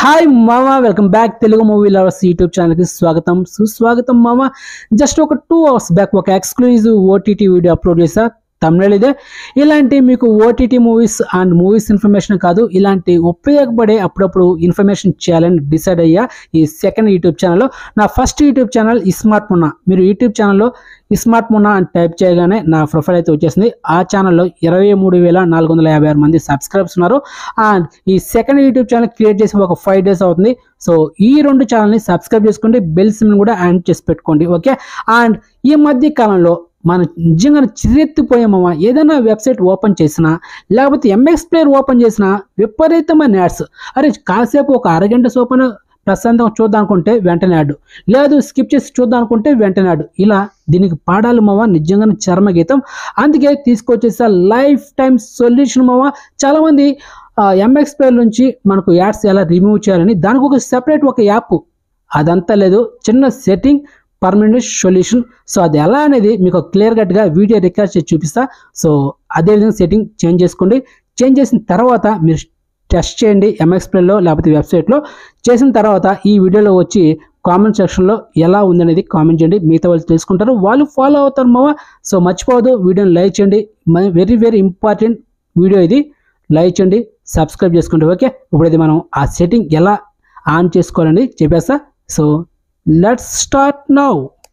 Hi మామ welcome back Telugu movie lovers YouTube ఛానల్కి స్వాగతం సుస్వాగతం మామ జస్ట్ ఒక టూ అవర్స్ బ్యాక్ ఒక ఎక్స్క్లూజివ్ ఓటీటీ వీడియో అప్లోడ్ చేశా తమిళ ఇదే ఇలాంటి మీకు OTT movies and movies information కాదు ఇలాంటి ఉపయోగపడే అప్పుడప్పుడు ఇన్ఫర్మేషన్ చేయాలని డిసైడ్ అయ్యా ఈ సెకండ్ యూట్యూబ్ ఛానల్లో నా first YouTube channel iSmart Munna మీరు యూట్యూబ్ ఛానల్లో ఇస్మార్ట్ మున్నా అని టైప్ చేయగానే నా ప్రొఫైల్ అయితే వచ్చేసింది ఆ ఛానల్లో ఇరవై మూడు వేల నాలుగు వందల యాభై ఆరు మంది సబ్స్క్రైబ్స్ ఉన్నారు అండ్ ఈ సెకండ్ యూట్యూబ్ ఛానల్ క్రియేట్ చేసి ఒక ఫైవ్ డేస్ అవుతుంది సో ఈ రెండు ఛానల్ని సబ్స్క్రైబ్ చేసుకోండి బెల్ సిమ్ని కూడా యాడ్ చేసి పెట్టుకోండి ఓకే అండ్ ఈ మధ్య కాలంలో మనం నిజంగా చిరెత్తిపోయామమ్మా ఏదైనా వెబ్సైట్ ఓపెన్ చేసినా లేకపోతే ఎంఎక్స్ ప్లేయర్ ఓపెన్ చేసినా విపరీతమైన యాడ్స్ అరే కాసేపు ఒక అరగంట సోపన ప్రశాంతంగా చూద్దాం అనుకుంటే వెంటనే యాడ్ లేదు స్కిప్ చేసి చూద్దాం అనుకుంటే వెంటనే యాడ్ ఇలా దీనికి పాడాలి మావా నిజంగానే చర్మ గీతం అందుకే తీసుకొచ్చేసా లైఫ్ టైం సొల్యూషన్ మావా చాలామంది ఎంఎక్స్ ప్లేయర్ నుంచి మనకు యాడ్స్ ఎలా రిమూవ్ చేయాలని దానికి ఒక సెపరేట్ ఒక యాప్ అదంతా లేదు చిన్న సెట్టింగ్ పర్మనెంట్ సొల్యూషన్ సో అది ఎలా అనేది మీకు క్లియర్ కట్గా వీడియో రికార్డ్ చేసి చూపిస్తా సో అదేవిధంగా సెట్టింగ్ చేంజ్ చేసుకోండి చేంజ్ చేసిన తర్వాత మీరు టెస్ట్ చేయండి ఎంఎక్స్ ప్లేలో లేకపోతే వెబ్సైట్లో చేసిన తర్వాత ఈ వీడియోలో వచ్చి కామెంట్ సెక్షన్లో ఎలా ఉందనేది కామెంట్ చేయండి మిగతా వాళ్ళు తెలుసుకుంటారు వాళ్ళు ఫాలో అవుతారు మావా సో మర్చిపోవద్దు వీడియోని లైక్ చేయండి వెరీ వెరీ ఇంపార్టెంట్ వీడియో ఇది లైక్ చేయండి సబ్స్క్రైబ్ చేసుకోండి ఓకే ఇప్పుడైతే మనం ఆ సెట్టింగ్ ఎలా ఆన్ చేసుకోవాలని చెప్పేస్తా సో లెట్స్ స్టార్ట్ నౌ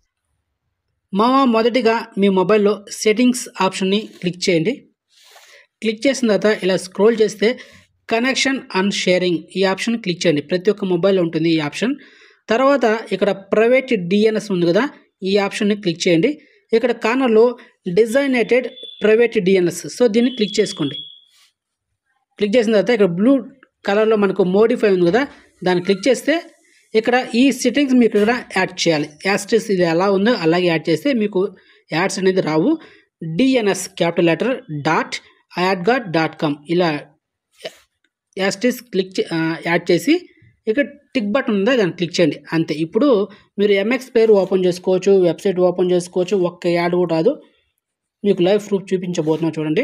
మామ మొదటిగా మీ మొబైల్లో సెట్టింగ్స్ ఆప్షన్ని క్లిక్ చేయండి క్లిక్ చేసిన తర్వాత ఇలా స్క్రోల్ చేస్తే కనెక్షన్ అండ్ షేరింగ్ ఈ ఆప్షన్ క్లిక్ చేయండి ప్రతి ఒక్క మొబైల్లో ఉంటుంది ఈ ఆప్షన్ తర్వాత ఇక్కడ ప్రైవేట్ డిఎన్ఎస్ ఉంది కదా ఈ ఆప్షన్ని క్లిక్ చేయండి ఇక్కడ కార్నర్లో డిజైనేటెడ్ ప్రైవేట్ డిఎన్ఎస్ సో దీన్ని క్లిక్ చేసుకోండి క్లిక్ చేసిన తర్వాత ఇక్కడ బ్లూ కలర్లో మనకు మోడిఫై ఉంది కదా దాన్ని క్లిక్ చేస్తే ఇక్కడ ఈ సెట్టింగ్స్ మీకు ఇక్కడ యాడ్ చేయాలి యాస్టిస్ ఇది ఎలా ఉందో అలాగే యాడ్ చేస్తే మీకు యాడ్స్ అనేది రావు DNS capital letter dot adguard dot com ఇలా యాస్టిస్ క్లిక్ యాడ్ చేసి ఇక్కడ టిక్ బటన్ ఉందా దాన్ని క్లిక్ చేయండి అంతే ఇప్పుడు మీరు ఎంఎక్స్ పేరు ఓపెన్ చేసుకోవచ్చు వెబ్సైట్ ఓపెన్ చేసుకోవచ్చు ఒక్క యాడ్ కూడా రాదు మీకు లైవ్ ప్రూఫ్ చూపించబోతున్నాం చూడండి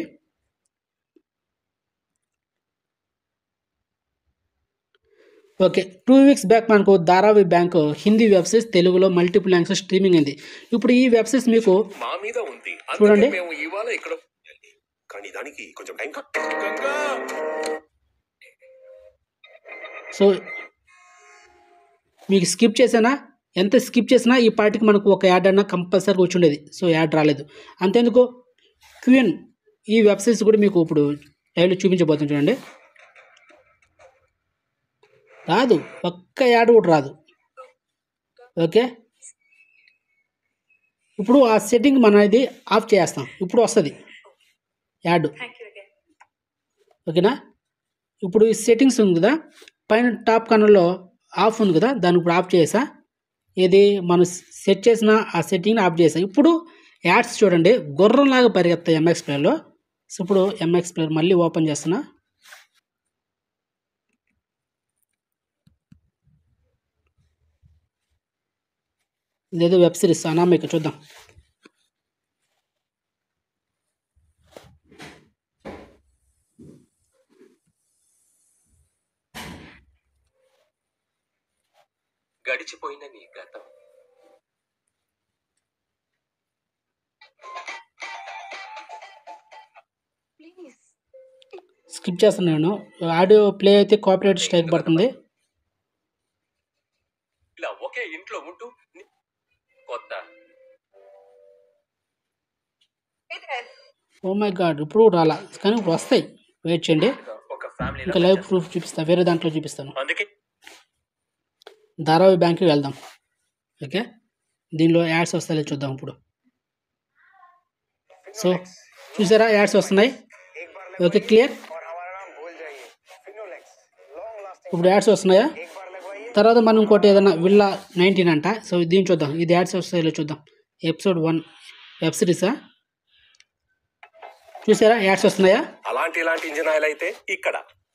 ఓకే టూ వీక్స్ బ్యాక్ మనకు ధారావి బ్యాంక్ హిందీ వెబ్సైట్స్ తెలుగులో మల్టిపుల్ లాంగ్వేజ్ స్ట్రీమింగ్ అయింది ఇప్పుడు ఈ వెబ్సైట్స్ మీకు మా మీద ఉంది చూడండి. అందుకే మేము ఇవాళ ఇక్కడ కానీ దానికి కొంచెం టైం సో మీకు స్కిప్ చేసినా ఎంత స్కిప్ చేసినా ఈ పార్టీకి మనకు ఒక యాడ్ అన్నా కంపల్సరీగా వచ్చి ఉండేది సో యాడ్ రాలేదు అంతేందుకు క్యూఎన్ ఈ వెబ్సైట్స్ కూడా మీకు ఇప్పుడు లైవ్లో చూపించబోతుంది చూడండి రాదు ఒక్క యాడ్ కూడా రాదు ఓకే ఇప్పుడు ఆ సెట్టింగ్ మనం ఇది ఆఫ్ చేస్తాం ఇప్పుడు వస్తుంది యాడ్ ఓకేనా ఇప్పుడు ఈ సెట్టింగ్స్ ఉంది కదా పైన టాప్ కార్నర్లో ఆఫ్ ఉంది కదా దాన్ని ఇప్పుడు ఆఫ్ చేసా ఇది మనం సెట్ చేసిన ఆ సెట్టింగ్ని ఆఫ్ చేసా ఇప్పుడు యాడ్స్ చూడండి గుర్రంలాగా పరిగెత్తాయి ఎంఎక్స్ ప్లేయర్లో సో ఇప్పుడు ఎంఎక్స్ ప్లేయర్ మళ్ళీ ఓపెన్ చేస్తున్నా ఇదేదో వెబ్ సిరీస్ అనామిక చూద్దాం గడిచిపోయిన నీ గతం స్కిప్ చేస్తున్నాను ఆడియో ప్లే అయితే కాపీరైట్ స్ట్రైక్ పడుతుంది ఇలా ఒకే ఇంట్లో ఉంటూ ని- కొత్త ఓ మై గాడ్ ఇప్పుడు రాలా కానీ ఇప్పుడు వస్తాయి వెయిట్ చేయండి ఒక ఫ్యామిలీ ఇంకా లైవ్ ప్రూఫ్ చూపిస్తా వేరే దాంట్లో చూపిస్తాను అందుకే ధారావి బ్యాంక్కి వెళ్దాం ఓకే దీనిలో యాడ్స్ వస్తాయో చూద్దాం ఇప్పుడు సో చూసారా యాడ్స్ వస్తున్నాయి ఓకే క్లియర్ ఇప్పుడు యాడ్స్ వస్తున్నాయా తర్వాత మనం ఇంకోటి ఏదైనా విల్లా నైన్టీన్ అంట సో దీన్ని చూద్దాం ఇది యాడ్స్ వస్తాయో చూద్దాం ఎపిసోడ్ వన్ వెబ్ సిరీసా చూసారా యాడ్స్ వస్తున్నాయా అలాంటి ఇలాంటి ఇంజిన్ ఆయిల్ అయితే ఇక్కడ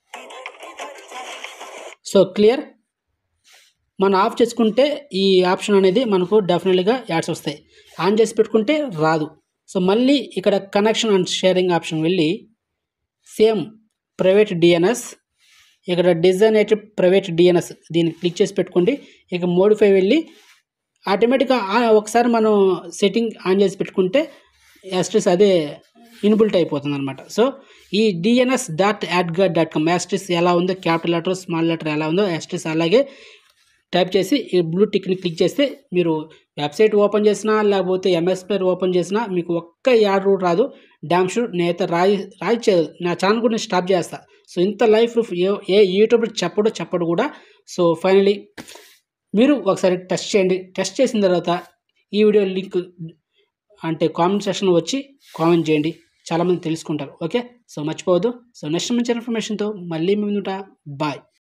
సో క్లియర్ మనం ఆఫ్ చేసుకుంటే ఈ ఆప్షన్ అనేది మనకు డెఫినెట్గా యాడ్స్ వస్తాయి ఆన్ చేసి పెట్టుకుంటే రాదు సో మళ్ళీ ఇక్కడ కనెక్షన్ అండ్ షేరింగ్ ఆప్షన్ వెళ్ళి సేమ్ ప్రైవేట్ డిఎన్ఎస్ ఇక్కడ డిజైనేటెడ్ ప్రైవేట్ డిఎన్ఎస్ దీన్ని క్లిక్ చేసి పెట్టుకోండి ఇక మోడిఫై వెళ్ళి ఆటోమేటిక్గా ఒకసారి మనం సెట్టింగ్ ఆన్ చేసి పెట్టుకుంటే యాస్ట్రిస్ అదే ఇన్బుల్ట్ అయిపోతుంది అనమాట సో ఈ DNS dot adguard dot com as it is ఎలా ఉందో క్యాపిటల్ లెటర్ స్మాల్ లెటర్ ఎలా ఉందో యాస్ట్రిస్ అలాగే టైప్ చేసి ఈ బ్లూ టిక్ని క్లిక్ చేస్తే మీరు వెబ్సైట్ ఓపెన్ చేసినా లేకపోతే ఎంఎస్ ప్లేయర్ ఓపెన్ చేసినా మీకు ఒక్క యాడ్ రూట్ రాదు డ్యామ్ షూర్ నేనైతే రాయి రాయిచ్చేది నా ఛానల్ కూడా నేను స్టాప్ చేస్తా సో ఇంత లైఫ్ ప్రూఫ్ ఏ ఏ యూట్యూబ్ చెప్పడు చెప్పడు కూడా సో ఫైనలీ మీరు ఒకసారి టెస్ట్ చేయండి టెస్ట్ చేసిన తర్వాత ఈ వీడియో లింక్ అంటే కామెంట్ సెక్షన్లో వచ్చి కామెంట్ చేయండి చాలామంది తెలుసుకుంటారు ఓకే సో మర్చిపోవద్దు సో నెక్స్ట్ మంచి ఇన్ఫర్మేషన్తో మళ్ళీ మీ ముందుట బాయ్